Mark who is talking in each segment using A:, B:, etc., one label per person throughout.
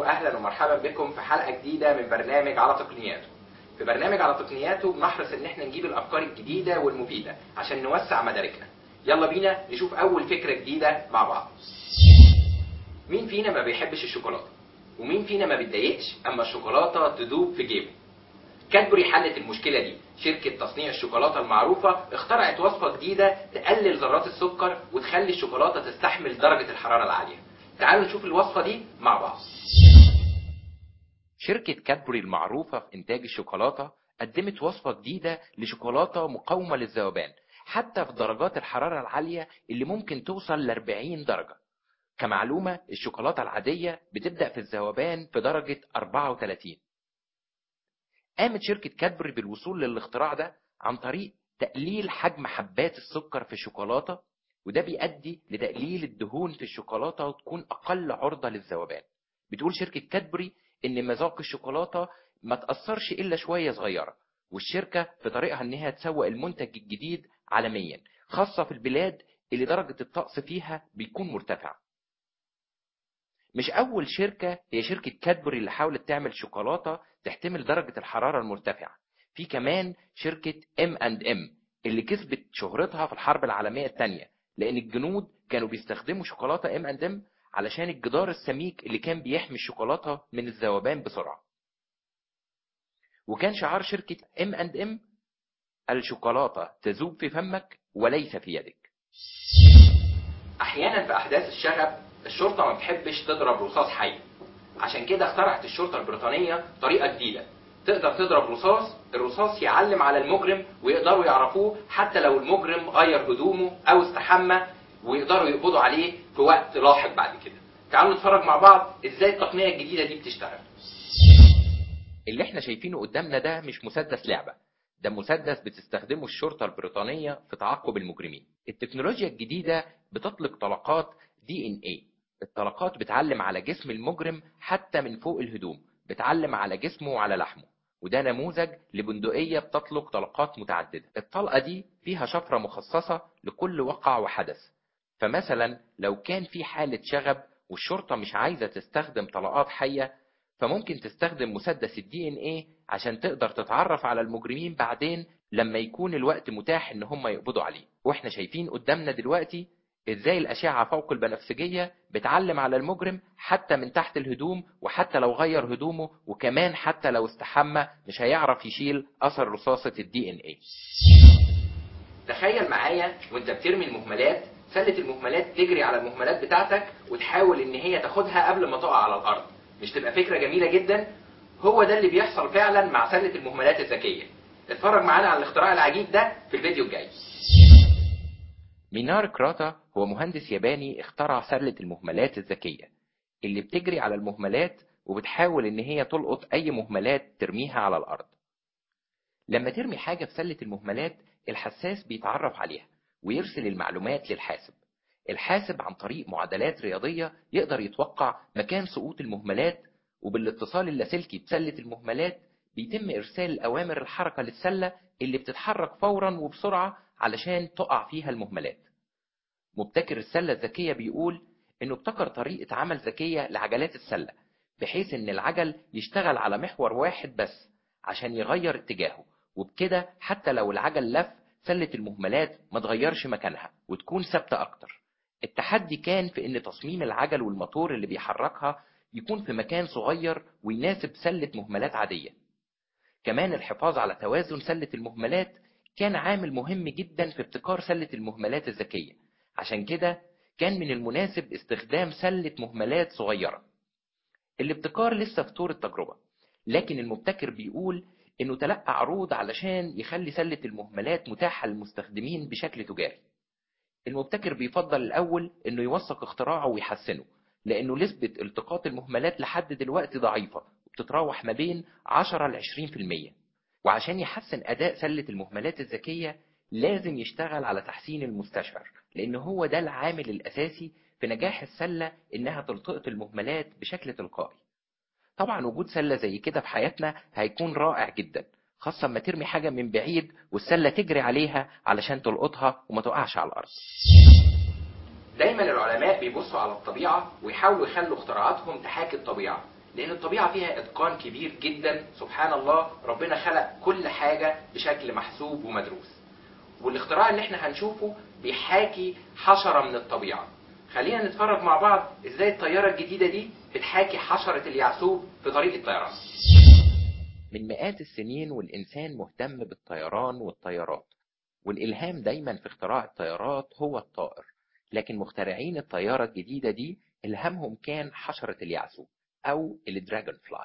A: واهلا ومرحبا بكم في حلقه جديده من برنامج على تقنياته. في برنامج على تقنياته بنحرص ان احنا نجيب الافكار الجديده والمفيده عشان نوسع مداركنا. يلا بينا نشوف اول فكره جديده مع بعض. مين فينا ما بيحبش الشوكولاته؟ ومين فينا ما بيتضايقش اما الشوكولاته تدوب في جيبه؟ كادبري حلت المشكله دي، شركه تصنيع الشوكولاته المعروفه اخترعت وصفه جديده تقلل ذرات السكر وتخلي الشوكولاته تستحمل درجه الحراره العاليه. تعالوا نشوف الوصفة دي مع بعض شركة كادبري المعروفة في إنتاج الشوكولاتة قدمت وصفة جديدة لشوكولاتة مقاومة للذوبان حتى في درجات الحرارة العالية اللي ممكن توصل ل 40 درجة كمعلومة الشوكولاتة العادية بتبدأ في الذوبان في درجة 34 قامت شركة كادبري بالوصول للاختراع ده عن طريق تقليل حجم حبات السكر في الشوكولاتة وده بيؤدي لتقليل الدهون في الشوكولاته وتكون اقل عرضه للذوبان بتقول شركه كادبري ان مذاق الشوكولاته ما تاثرش الا شويه صغيره والشركه في طريقها انها تسوق المنتج الجديد عالميا خاصه في البلاد اللي درجه الطقس فيها بيكون مرتفع مش اول شركه هي شركه كادبري اللي حاولت تعمل شوكولاته تحتمل درجه الحراره المرتفعه في كمان شركه ام اند ام اللي كسبت شهرتها في الحرب العالميه الثانيه لان الجنود كانوا بيستخدموا شوكولاته ام اند ام علشان الجدار السميك اللي كان بيحمي الشوكولاته من الذوبان بسرعه وكان شعار شركه ام اند ام الشوكولاته تذوب في فمك وليس في يدك احيانا في احداث الشغب الشرطه ما بتحبش تضرب رصاص حي عشان كده اخترعت الشرطه البريطانيه طريقه جديده تقدر تضرب رصاص الرصاص يعلم على المجرم ويقدروا يعرفوه حتى لو المجرم غير هدومه او استحمى ويقدروا يقبضوا عليه في وقت لاحق بعد كده تعالوا نتفرج مع بعض ازاي التقنيه الجديده دي بتشتغل اللي احنا شايفينه قدامنا ده مش مسدس لعبه ده مسدس بتستخدمه الشرطه البريطانيه في تعقب المجرمين التكنولوجيا الجديده بتطلق طلقات دي ان اي الطلقات بتعلم على جسم المجرم حتى من فوق الهدوم بتعلم على جسمه وعلى لحمه وده نموذج لبندقية بتطلق طلقات متعددة الطلقة دي فيها شفرة مخصصة لكل وقع وحدث فمثلا لو كان في حالة شغب والشرطة مش عايزة تستخدم طلقات حية فممكن تستخدم مسدس الدي ان ايه عشان تقدر تتعرف على المجرمين بعدين لما يكون الوقت متاح ان هم يقبضوا عليه واحنا شايفين قدامنا دلوقتي ازاي الاشعه فوق البنفسجيه بتعلم على المجرم حتى من تحت الهدوم وحتى لو غير هدومه وكمان حتى لو استحمى مش هيعرف يشيل اثر رصاصه الدي ان اي تخيل معايا وانت بترمي المهملات سله المهملات تجري على المهملات بتاعتك وتحاول ان هي تاخدها قبل ما تقع على الارض مش تبقى فكره جميله جدا هو ده اللي بيحصل فعلا مع سله المهملات الذكيه اتفرج معانا على الاختراع العجيب ده في الفيديو الجاي مينار كراتا هو مهندس ياباني اخترع سلة المهملات الذكية اللي بتجري على المهملات وبتحاول ان هي تلقط اي مهملات ترميها على الارض لما ترمي حاجة في سلة المهملات الحساس بيتعرف عليها ويرسل المعلومات للحاسب الحاسب عن طريق معادلات رياضية يقدر يتوقع مكان سقوط المهملات وبالاتصال اللاسلكي بسلة المهملات بيتم إرسال الأوامر الحركة للسلة اللي بتتحرك فورا وبسرعة علشان تقع فيها المهملات مبتكر السلة الذكية بيقول انه ابتكر طريقة عمل ذكية لعجلات السلة بحيث ان العجل يشتغل على محور واحد بس عشان يغير اتجاهه وبكده حتى لو العجل لف سلة المهملات ما تغيرش مكانها وتكون ثابتة اكتر التحدي كان في ان تصميم العجل والموتور اللي بيحركها يكون في مكان صغير ويناسب سلة مهملات عادية كمان الحفاظ على توازن سلة المهملات كان عامل مهم جدا في ابتكار سلة المهملات الذكية عشان كده كان من المناسب استخدام سلة مهملات صغيرة الابتكار لسه في طور التجربة لكن المبتكر بيقول انه تلقى عروض علشان يخلي سلة المهملات متاحة للمستخدمين بشكل تجاري المبتكر بيفضل الاول انه يوثق اختراعه ويحسنه لانه نسبة التقاط المهملات لحد دلوقتي ضعيفة وبتتراوح ما بين 10 ل 20% وعشان يحسن أداء سلة المهملات الذكية لازم يشتغل على تحسين المستشعر لأن هو ده العامل الأساسي في نجاح السلة إنها تلتقط المهملات بشكل تلقائي طبعا وجود سلة زي كده في حياتنا هيكون رائع جدا خاصة لما ترمي حاجة من بعيد والسلة تجري عليها علشان تلقطها وما تقعش على الأرض دايما العلماء بيبصوا على الطبيعة ويحاولوا يخلوا اختراعاتهم تحاكي الطبيعة لان الطبيعه فيها اتقان كبير جدا سبحان الله ربنا خلق كل حاجه بشكل محسوب ومدروس والاختراع اللي احنا هنشوفه بيحاكي حشره من الطبيعه خلينا نتفرج مع بعض ازاي الطياره الجديده دي بتحاكي حشره اليعسوب في طريق الطيران من مئات السنين والإنسان مهتم بالطيران والطيارات والإلهام دايما في اختراع الطيارات هو الطائر لكن مخترعين الطيارة الجديدة دي إلهامهم كان حشرة اليعسوب أو الدراجون فلاي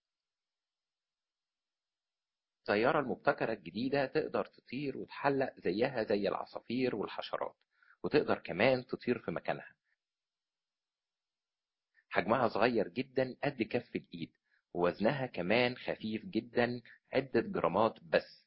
A: الطيارة المبتكرة الجديدة تقدر تطير وتحلق زيها زي العصافير والحشرات وتقدر كمان تطير في مكانها حجمها صغير جدا قد كف الإيد ووزنها كمان خفيف جدا عدة جرامات بس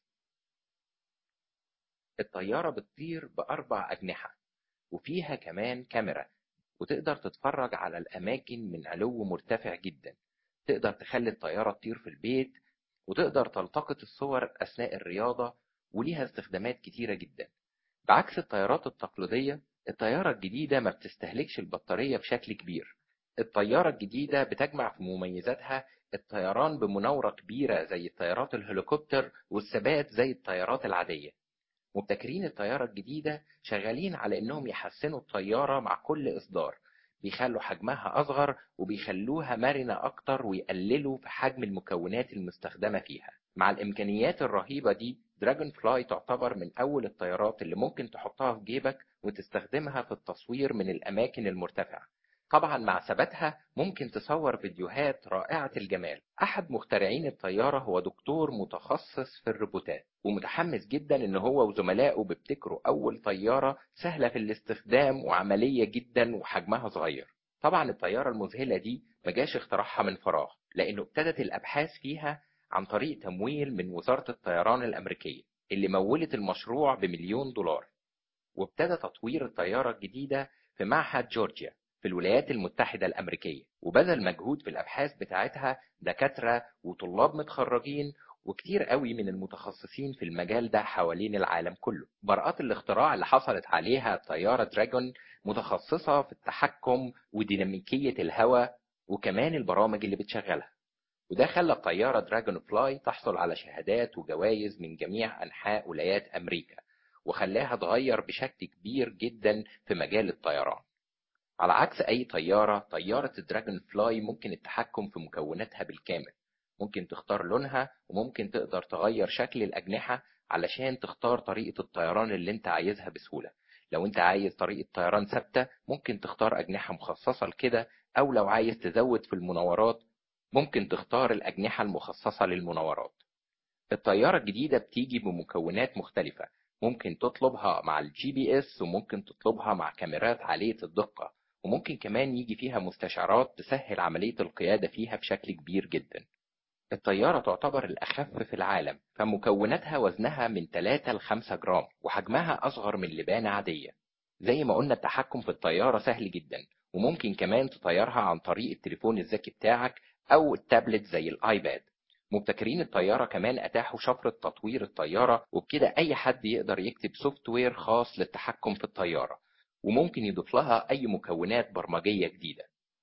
A: الطيارة بتطير بأربع أجنحة وفيها كمان كاميرا وتقدر تتفرج على الأماكن من علو مرتفع جدا تقدر تخلي الطيارة تطير في البيت وتقدر تلتقط الصور أثناء الرياضة وليها استخدامات كتيرة جدا بعكس الطيارات التقليدية الطيارة الجديدة ما بتستهلكش البطارية بشكل كبير الطيارة الجديدة بتجمع في مميزاتها الطيران بمناورة كبيرة زي الطيارات الهليكوبتر والثبات زي الطيارات العادية مبتكرين الطيارة الجديدة شغالين على إنهم يحسنوا الطيارة مع كل إصدار بيخلوا حجمها أصغر وبيخلوها مرنة أكتر ويقللوا في حجم المكونات المستخدمة فيها مع الإمكانيات الرهيبة دي دراجون فلاي تعتبر من أول الطيارات اللي ممكن تحطها في جيبك وتستخدمها في التصوير من الأماكن المرتفعة طبعا مع ثباتها ممكن تصور فيديوهات رائعة الجمال أحد مخترعين الطيارة هو دكتور متخصص في الروبوتات ومتحمس جدا إن هو وزملائه بيبتكروا أول طيارة سهلة في الاستخدام وعملية جدا وحجمها صغير طبعا الطيارة المذهلة دي مجاش اختراعها من فراغ لأنه ابتدت الأبحاث فيها عن طريق تمويل من وزارة الطيران الأمريكية اللي مولت المشروع بمليون دولار وابتدى تطوير الطيارة الجديدة في معهد جورجيا في الولايات المتحدة الأمريكية وبذل مجهود في الأبحاث بتاعتها دكاترة وطلاب متخرجين وكتير قوي من المتخصصين في المجال ده حوالين العالم كله براءات الاختراع اللي حصلت عليها طيارة دراجون متخصصة في التحكم وديناميكية الهواء وكمان البرامج اللي بتشغلها وده خلى الطيارة دراجون فلاي تحصل على شهادات وجوائز من جميع أنحاء ولايات أمريكا وخلاها تغير بشكل كبير جدا في مجال الطيران على عكس أي طيارة طيارة الدراجون فلاي ممكن التحكم في مكوناتها بالكامل ممكن تختار لونها وممكن تقدر تغير شكل الأجنحة علشان تختار طريقة الطيران اللي انت عايزها بسهولة لو انت عايز طريقة طيران ثابتة ممكن تختار أجنحة مخصصة لكده أو لو عايز تزود في المناورات ممكن تختار الأجنحة المخصصة للمناورات الطيارة الجديدة بتيجي بمكونات مختلفة ممكن تطلبها مع الجي بي اس وممكن تطلبها مع كاميرات عالية الدقة وممكن كمان يجي فيها مستشعرات تسهل عملية القيادة فيها بشكل كبير جدا الطيارة تعتبر الأخف في العالم فمكوناتها وزنها من 3 ل 5 جرام وحجمها أصغر من لبانة عادية زي ما قلنا التحكم في الطيارة سهل جدا وممكن كمان تطيرها عن طريق التليفون الذكي بتاعك أو التابلت زي الآيباد مبتكرين الطيارة كمان أتاحوا شفرة تطوير الطيارة وبكده أي حد يقدر يكتب سوفت وير خاص للتحكم في الطيارة وممكن يضيف لها أي مكونات برمجية جديدة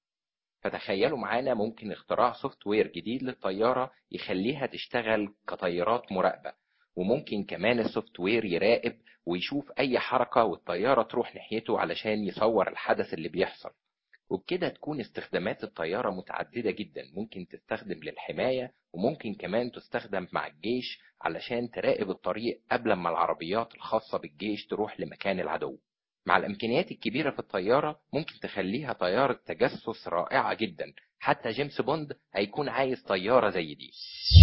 A: فتخيلوا معانا ممكن اختراع سوفت وير جديد للطيارة يخليها تشتغل كطيارات مراقبة وممكن كمان السوفت وير يراقب ويشوف أي حركة والطيارة تروح ناحيته علشان يصور الحدث اللي بيحصل وبكده تكون استخدامات الطيارة متعددة جدا ممكن تستخدم للحماية وممكن كمان تستخدم مع الجيش علشان تراقب الطريق قبل ما العربيات الخاصة بالجيش تروح لمكان العدو مع الإمكانيات الكبيرة في الطيارة ممكن تخليها طيارة تجسس رائعة جدا حتى جيمس بوند هيكون عايز طيارة زي دي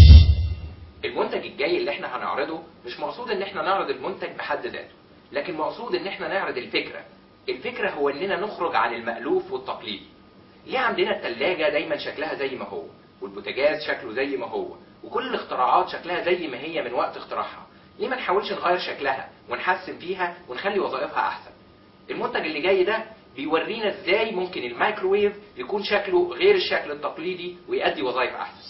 A: المنتج الجاي اللي احنا هنعرضه مش مقصود ان احنا نعرض المنتج بحد ذاته لكن مقصود ان احنا نعرض الفكرة الفكرة هو اننا نخرج عن المألوف والتقليدي ليه عندنا التلاجة دايما شكلها زي ما هو والبوتاجاز شكله زي ما هو وكل الاختراعات شكلها زي ما هي من وقت اختراعها ليه ما نحاولش نغير شكلها ونحسن فيها ونخلي وظائفها احسن المنتج اللي جاي ده بيورينا ازاي ممكن الميكروويف يكون شكله غير الشكل التقليدي ويؤدي وظائف احسن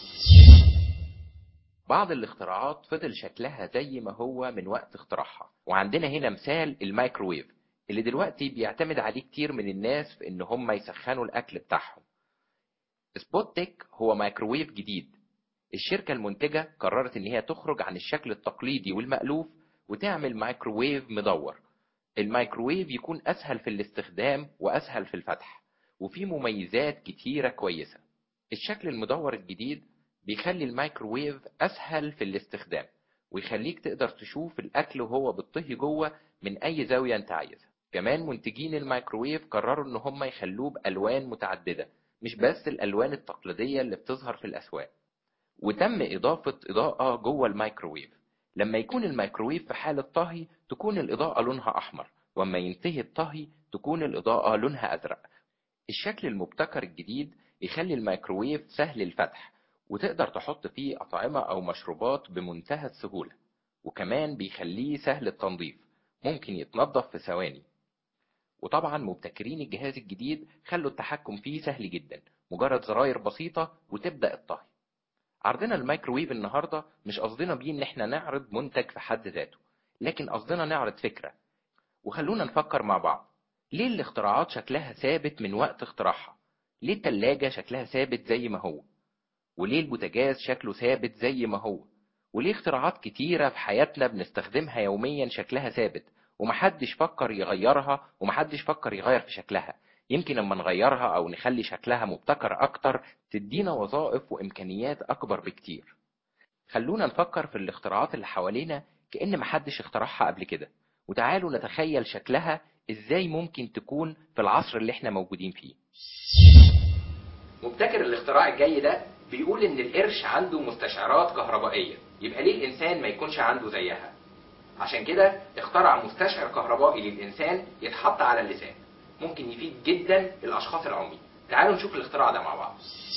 A: بعض الاختراعات فضل شكلها زي ما هو من وقت اختراعها وعندنا هنا مثال الميكروويف اللي دلوقتي بيعتمد عليه كتير من الناس في ان هم يسخنوا الاكل بتاعهم سبوت تك هو مايكروويف جديد الشركة المنتجة قررت إن هي تخرج عن الشكل التقليدي والمألوف وتعمل مايكروويف مدور المايكروويف يكون أسهل في الاستخدام وأسهل في الفتح وفيه مميزات كتيرة كويسة الشكل المدور الجديد بيخلي الميكروويف أسهل في الاستخدام ويخليك تقدر تشوف الأكل وهو بالطهي جوه من أي زاوية أنت عايزها كمان منتجين الميكروويف قرروا إن هم يخلوه بألوان متعددة مش بس الألوان التقليدية اللي بتظهر في الأسواق وتم إضافة إضاءة جوه الميكروويف لما يكون الميكروويف في حالة طهي تكون الإضاءة لونها أحمر وأما ينتهي الطهي تكون الإضاءة لونها أزرق الشكل المبتكر الجديد يخلي الميكروويف سهل الفتح وتقدر تحط فيه أطعمة أو مشروبات بمنتهى السهولة وكمان بيخليه سهل التنظيف ممكن يتنظف في ثواني وطبعا مبتكرين الجهاز الجديد خلوا التحكم فيه سهل جدا مجرد زراير بسيطة وتبدأ الطهي عرضنا الميكروويف النهاردة مش قصدنا بيه ان احنا نعرض منتج في حد ذاته لكن قصدنا نعرض فكرة وخلونا نفكر مع بعض ليه الاختراعات شكلها ثابت من وقت اختراعها ليه التلاجة شكلها ثابت زي ما هو وليه البوتاجاز شكله ثابت زي ما هو وليه اختراعات كتيرة في حياتنا بنستخدمها يوميا شكلها ثابت ومحدش فكر يغيرها ومحدش فكر يغير في شكلها يمكن لما نغيرها او نخلي شكلها مبتكر اكتر تدينا وظائف وامكانيات اكبر بكتير خلونا نفكر في الاختراعات اللي حوالينا كأن محدش اخترعها قبل كده وتعالوا نتخيل شكلها ازاي ممكن تكون في العصر اللي احنا موجودين فيه مبتكر الاختراع الجاي ده بيقول ان القرش عنده مستشعرات كهربائية يبقى ليه الانسان ما يكونش عنده زيها عشان كده اخترع مستشعر كهربائي للانسان يتحط على اللسان ممكن يفيد جدا الاشخاص العمي تعالوا نشوف الاختراع ده مع بعض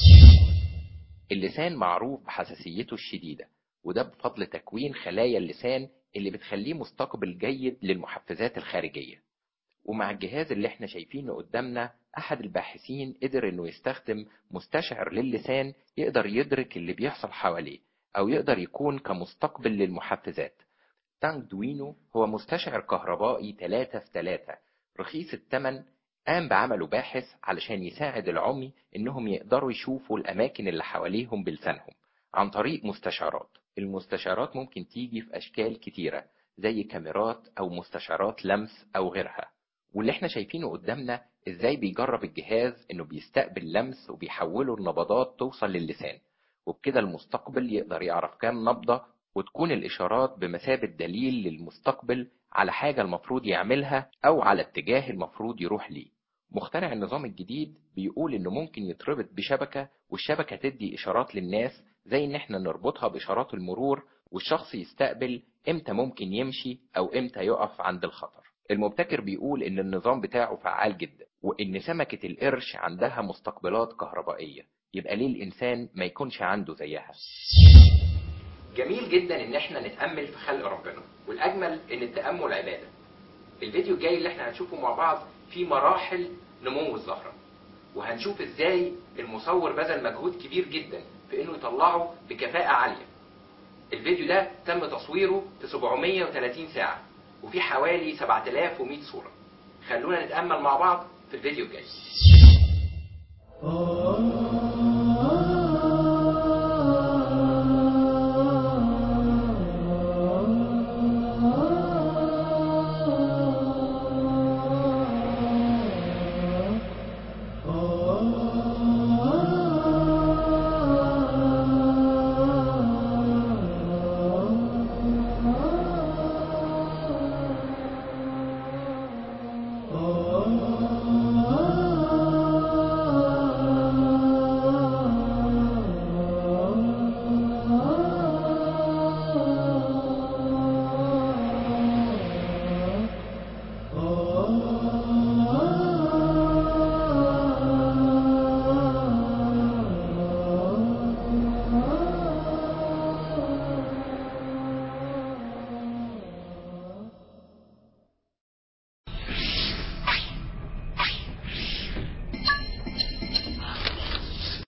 A: اللسان معروف بحساسيته الشديدة وده بفضل تكوين خلايا اللسان اللي بتخليه مستقبل جيد للمحفزات الخارجية ومع الجهاز اللي احنا شايفينه قدامنا احد الباحثين قدر انه يستخدم مستشعر للسان يقدر يدرك اللي بيحصل حواليه او يقدر يكون كمستقبل للمحفزات تانج دوينو هو مستشعر كهربائي 3 في 3 رخيص الثمن قام بعمله باحث علشان يساعد العمي انهم يقدروا يشوفوا الاماكن اللي حواليهم بلسانهم عن طريق مستشعرات المستشعرات ممكن تيجي في اشكال كتيرة زي كاميرات او مستشعرات لمس او غيرها واللي احنا شايفينه قدامنا ازاي بيجرب الجهاز انه بيستقبل لمس وبيحوله النبضات توصل للسان وبكده المستقبل يقدر يعرف كام نبضة وتكون الإشارات بمثابة دليل للمستقبل على حاجة المفروض يعملها أو على اتجاه المفروض يروح ليه مخترع النظام الجديد بيقول إنه ممكن يتربط بشبكة والشبكة تدي إشارات للناس زي إن إحنا نربطها بإشارات المرور والشخص يستقبل إمتى ممكن يمشي أو إمتى يقف عند الخطر المبتكر بيقول إن النظام بتاعه فعال جدا وإن سمكة القرش عندها مستقبلات كهربائية يبقى ليه الإنسان ما يكونش عنده زيها جميل جدا ان احنا نتامل في خلق ربنا والاجمل ان التامل عباده الفيديو الجاي اللي احنا هنشوفه مع بعض فيه مراحل نمو الزهره وهنشوف ازاي المصور بذل مجهود كبير جدا في انه يطلعه بكفاءه عاليه الفيديو ده تم تصويره في 730 ساعه وفي حوالي 7100 صوره خلونا نتامل مع بعض في الفيديو الجاي